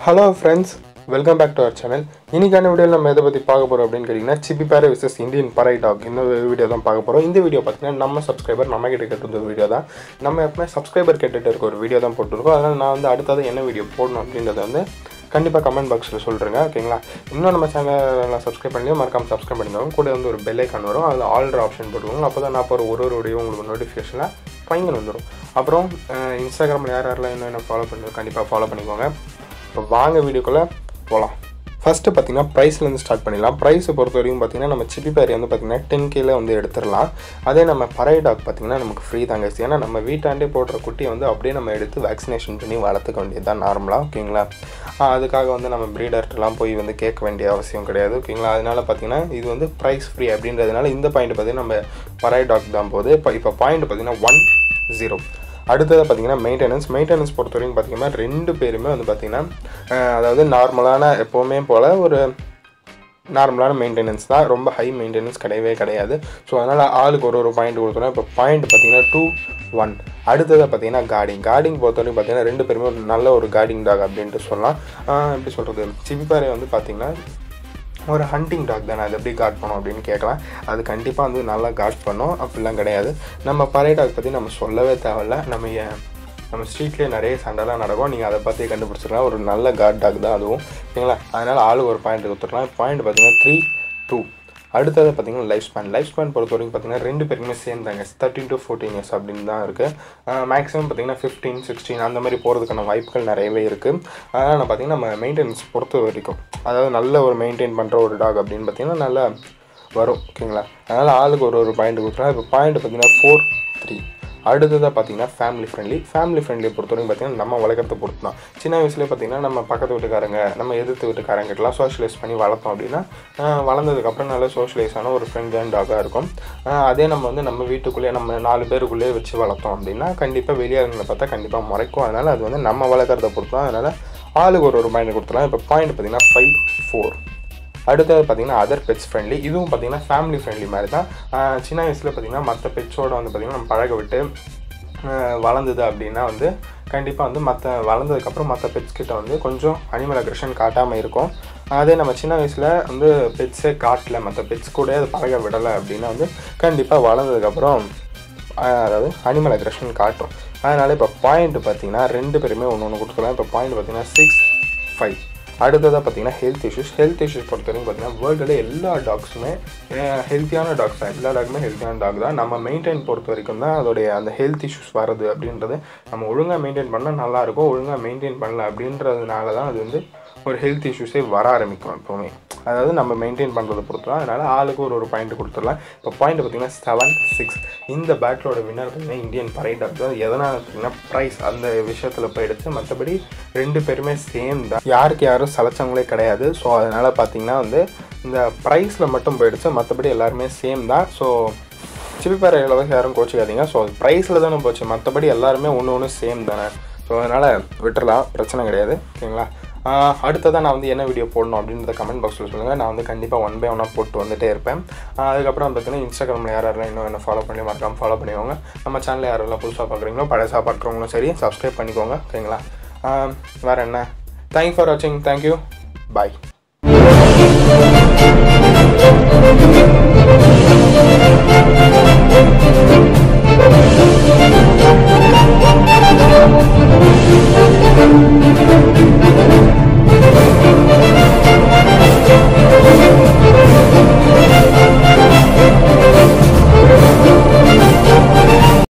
hello friends welcome back to our channel இன்னைக்கான வீடியோவில் நம்ம எதை பற்றி பார்க்க போகிறோம் அப்படின்னு கேட்டிங்கன்னா Chippiparai versus Indian pariah dog இந்த வீடியோ தான் பார்க்க போகிறோம் இந்த வீடியோ பார்த்தீங்கன்னா நம்ம சப்ஸ்கிரைபர் நம்ம கிட்ட கேட்டு வீடியோ தான் நம்ம எப்பவுமே சப்ஸ்கிரைபர் கேட்டுட்டு இருக்க ஒரு வீடியோ தான் போட்டுருக்கோம் அதனால் நான் வந்து அடுத்தது என்ன வீடியோ போடணும் அப்படின்றத வந்து கண்டிப்பாக கமெண்ட் பாக்ஸில் சொல்கிறேங்க ஓகேங்களா இன்னும் நம்ம சேனலில் சப்ஸ்கிரைப் பண்ணி மறக்காம சப்ஸ்கிரைப் பண்ணிக்கோங்க கூட வந்து ஒரு பெல் ஐக்கான் வரும் அதில் ஆல்ட்ரு ஆப்ஷன் போட்டுக்கோங்க அப்போ தான் நான் போகிற ஒரு ஒரு வீடியோ உங்களுக்கு நோட்டிஃபிகேஷனில் ஃபைனல் வந்துடும் அப்புறம் இன்ஸ்டாகிராமில் யார் யாரெல்லாம் இன்னும் என்ன ஃபாலோ பண்ணுறது கண்டிப்பாக ஃபாலோ பண்ணிக்கோங்க இப்போ வாங்க வீடியோக்குள்ளே போகலாம் ஃபஸ்ட்டு பார்த்தீங்கன்னா ப்ரைஸ்லேருந்து ஸ்டார்ட் பண்ணிடலாம் ப்ரைஸை பொறுத்த வரைக்கும் பார்த்தீங்கன்னா நம்ம சிப்பி பேரி வந்து பார்த்தீங்கன்னா டென் கேல வந்து எடுத்துடலாம் அதே நம்ம பறை டாக் பார்த்தீங்கன்னா நமக்கு ஃப்ரீ தாங்க ஏன்னா நம்ம வீட்டாண்டே போடுற குட்டியை வந்து அப்படியே நம்ம எடுத்து வேக்சினேஷன் பண்ணி வளர்த்துக்க வேண்டியது தான் நார்மலாக ஓகேங்களா ஆஹ் அதுக்காக வந்து நம்ம ப்ரீடர்ட்டெலாம் போய் வந்து கேட்க வேண்டிய அவசியம் கிடையாது ஓகேங்களா அதனால பார்த்தீங்கன்னா இது வந்து ப்ரைஸ் ஃப்ரீ அப்படின்றதுனால இந்த பாயிண்ட் பார்த்தீங்கன்னா நம்ம பறை டாக் தான் போகுது இப்போ இப்போ பாயிண்ட் பார்த்தீங்கன்னா ஒன் ஜீரோ அடுத்தது பார்த்தீங்கன்னா மெயின்டெனன்ஸ் மெயின்டெனன்ஸ் பொறுத்த வரைக்கும் பார்த்தீங்கன்னா ரெண்டு பேருமே வந்து பார்த்தீங்கன்னா அஹ், அதாவது நார்மலான எப்போவுமே போல் ஒரு நார்மலான மெயின்டெனன்ஸ் தான் ரொம்ப ஹை மெயின்டெனன்ஸ் கிடையவே கிடையாது ஸோ அதனால் ஆளுக்கு ஒரு ஒரு பாயிண்ட் கொடுத்துரும் இப்போ பாயிண்ட் பார்த்தீங்கன்னா டூ ஒன் அடுத்தது பார்த்தீங்கன்னா கார்டிங் கார்டிங் பொறுத்தவரைக்கும் பார்த்தீங்கன்னா ரெண்டு பேருமே ஒரு நல்ல ஒரு கார்டிங் டாக் அப்படின்ட்டு சொல்லலாம் ஆஹ், எப்படி சொல்கிறது சிப்பிப்பாறை வந்து பார்த்தீங்கன்னா ஒரு ஹண்டிங் டாக் தானே அது எப்படி காட் பண்ணும் அப்படின்னு கேட்கலாம் அது கண்டிப்பாக வந்து நல்லா காட் பண்ணும் அப்படிலாம் கிடையாது நம்ம பறை டாக் பற்றி நம்ம சொல்லவே தேவையில்ல நம்ம ஏன் நம்ம ஸ்ட்ரீட்லேயே நிறைய சண்டைலாம் நடக்கும் நீங்கள் அதை பற்றி கண்டுபிடிச்சிடலாம் ஒரு நல்ல காட் டாக் தான் அதுவும் ஓகேங்களா அதனால் ஆளுக்கு ஒரு பாயிண்ட் கொடுத்துடலாம் பாயிண்ட் பார்த்தீங்கன்னா த்ரீ டூ அடுத்தது பார்த்தீங்கன்னா லைஃப் ஸ்பேன் லைஃப் ஸ்பேன் பொறுத்த வரைக்கும் பார்த்தீங்கன்னா ரெண்டு பேருமே சேர்ந்தாங்க தேர்ட்டின் டு ஃபோர்டீன் இயர்ஸ் அப்படின்னு தான் இருக்குது மேக்ஸிமம் பார்த்தீங்கன்னா ஃபிஃப்டீன் சிக்ஸ்டீன் அந்த மாதிரி போகிறதுக்கான வாய்ப்புகள் நிறையவே இருக்குது அதனால் நான் பார்த்தீங்கன்னா நம்ம மெயின்டெனன்ஸ் பொறுத்த வரைக்கும் அதாவது நல்ல ஒரு மெயின்டைன் பண்ணுற ஒரு டாக் அப்படின்னு பார்த்தீங்கன்னா நல்லா வரும் ஓகேங்களா அதனால் ஆளுக்கு ஒரு ஒரு பாயிண்ட் கொடுத்துருவோம் இப்போ பாயிண்ட் பார்த்தீங்கன்னா ஃபோர் த்ரீ அடுத்ததாக பார்த்தீங்கன்னா ஃபேமிலி ஃப்ரெண்ட்லி ஃபேமிலி ஃப்ரெண்ட்லி பொறுத்தவரைக்கும் பார்த்தீங்கன்னா நம்ம வளர்க்குறத பொறுத்து தான் சின்ன வயசுலேயே பார்த்தீங்கன்னா நம்ம பக்கத்து வீட்டுக்காரங்க நம்ம எதிர்த்து வீட்டுக்காரங்கிட்டலாம் சோஷியலைஸ் பண்ணி வளர்த்தோம் அப்படின்னா ஆஹ், வளர்ந்ததுக்கப்புறம் நல்ல சோஷியலைஸ் ஆன ஒரு ஃப்ரெண்ட் அண்ட் டாகாக இருக்கும் ஆஹ், அதே நம்ம வந்து நம்ம வீட்டுக்குள்ளேயே நம்ம நாலு பேருக்குள்ளேயே வச்சு வளர்த்தோம் அப்படின்னா கண்டிப்பாக வெளியாளுங்களை பார்த்தா கண்டிப்பாக முறைக்கும் அதனால் அது வந்து நம்ம வளர்க்குறத பொறுத்து தான் அதனால் ஆளுக்கு ஒரு ஒரு பாயிண்ட் கொடுத்துலாம் இப்போ பாயிண்ட் பார்த்தீங்கன்னா ஃபைவ் ஃபோர் அடுத்தது பார்த்தீங்கன்னா அதர் பெட்ஸ் ஃப்ரெண்ட்லி இதுவும் பார்த்தீங்கன்னா ஃபேமிலி ஃப்ரெண்ட்லி மாதிரி தான் ஆஹ் சின்ன வயசில் பார்த்தீங்கன்னா மற்ற பெட்ஸோட வந்து பார்த்திங்கன்னா நம்ம பழக விட்டு ஆஹ் வளர்ந்தது அப்படின்னா வந்து கண்டிப்பாக வந்து மற்ற வளர்ந்ததுக்கப்புறம் மற்ற பெட்ஸ் கிட்ட வந்து கொஞ்சம் அனிமல் அக்ரெஷன் காட்டாமல் இருக்கும் அதே நம்ம சின்ன வயசில் வந்து பெட்ஸே காட்டல மற்ற பெட்ஸ் கூட அது பழக விடலை அப்படின்னா வந்து கண்டிப்பாக வளர்ந்ததுக்கப்புறம் ஆஹ் அதாவது அனிமல் அக்ரெஷன் காட்டும் அதனால் இப்போ பாயிண்ட் பார்த்தீங்கன்னா ரெண்டு பேருமே ஒன்று ஒன்று கொடுத்துக்கலாம் இப்போ பாயிண்ட் பார்த்தீங்கன்னா சிக்ஸ் ஃபைவ் அடுத்ததாக பார்த்தீங்கன்னா ஹெல்த் இஷ்யூஸ் ஹெல்த் இஷ்யூஸ் பொறுத்த வரைக்கும் பார்த்தீங்கன்னா வேர்ல்டில் எல்லா டாக்ஸுமே ஹெல்த்தியான டாக்ஸ் தான் எல்லா டாக்குமே ஹெல்த்தியான டாக் தான் நம்ம மெயின்டைன் பொறுத்த வரைக்கும் தான் அதோடைய அந்த ஹெல்த் இஷ்யூஸ் வருது அப்படின்றது நம்ம ஒழுங்காக மெயின்டைன் பண்ணால் நல்லாயிருக்கும் ஒழுங்காக மெயின்டைன் பண்ணல அப்படின்றதுனால தான் அது வந்து ஒரு ஹெல்த் இஷ்யூஸே வர ஆரம்பிக்கும் எப்போவுமே அதாவது நம்ம மெயின்டைன் பண்ணுறதை பொறுத்து தான் அதனால் ஆளுக்கு ஒரு ஒரு பாயிண்ட் கொடுத்துடலாம் இப்போ பாயிண்ட் பார்த்தீங்கன்னா செவன் சிக்ஸ் இந்த பேட்டிலோட வின்னர் பார்த்தீங்கன்னா இந்தியன் பறை டாக் தான் எதனால் பார்த்தீங்கன்னா ப்ரைஸ் அந்த விஷயத்தில் போயிடுச்சு மற்றபடி ரெண்டு பேருமே சேம் தான் யாருக்கு யாரும் சலைச்சவங்களே கிடையாது ஸோ அதனால் பார்த்தீங்கன்னா வந்து இந்த ப்ரைஸில் மட்டும் போயிடுச்சு மற்றபடி எல்லாருமே சேம் தான் ஸோ சிப்பிப்பாறை அளவுக்கு யாரும் கோச்சிக்காதீங்க ஸோ ப்ரைஸில் தானே போச்சு மற்றபடி எல்லாருமே ஒன்று ஒன்று சேம் தானே ஸோ அதனால் விட்டுறலாம் பிரச்சனை கிடையாது ஓகேங்களா ஆஹ் அடுத்ததாக நான் வந்து என்ன வீடியோ போடணும் அப்படின்றத கமெண்ட் பாக்ஸில் சொல்லுங்கள் நான் வந்து கண்டிப்பாக ஒன் பை ஒன்னாக போட்டு வந்துட்டே இருப்பேன் ஆஹ் அதுக்கப்புறம் பார்த்தீங்கன்னா இன்ஸ்டாகிராமில் யார் யாரெல்லாம் இன்னும் என்ன ஃபாலோ பண்ணி மறக்காமல் ஃபாலோ பண்ணிக்கோங்க நம்ம சேனலில் யாரெல்லாம் புதுசாக பார்க்குறீங்களோ பழசாக பார்க்குறவங்களும் சரி சப்ஸ்கிரைப் பண்ணிக்கோங்க ஓகேங்களா ஆஹ் வேறு என்ன தேங்க்ஸ் ஃபார் வாட்சிங் தேங்க்யூ பாய்